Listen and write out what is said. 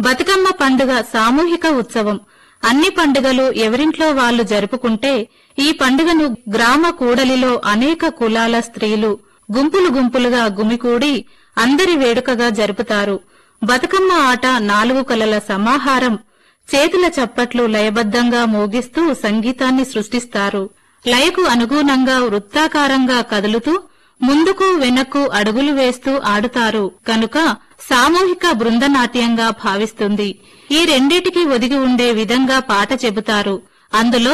బతుకమ్మ పండుగ సామూహిక ఉత్సవం అన్ని పండుగలు ఎవరింట్లో వాళ్ళు జరుపుకుంటే ఈ పండుగను గ్రామ కూడలిలో అనేక కులాల స్త్రీలు గుంపులు గుంపులుగా గుమికూడి అందరి వేడుకగా జరుపుతారు బతుకమ్మ ఆట నాలుగు కలల సమాహారం చేతుల చప్పట్లు లయబద్దంగా మోగిస్తూ సంగీతాన్ని సృష్టిస్తారు లయకు అనుగుణంగా వృత్తాకారంగా కదులుతూ ముందుకు వెనక్కు అడుగులు వేస్తూ ఆడుతారు కనుక సామూహిక బృందనాట్యంగా భావిస్తుంది ఈ రెండిటికి ఒదిగి ఉండే విధంగా పాట చెబుతారు అందులో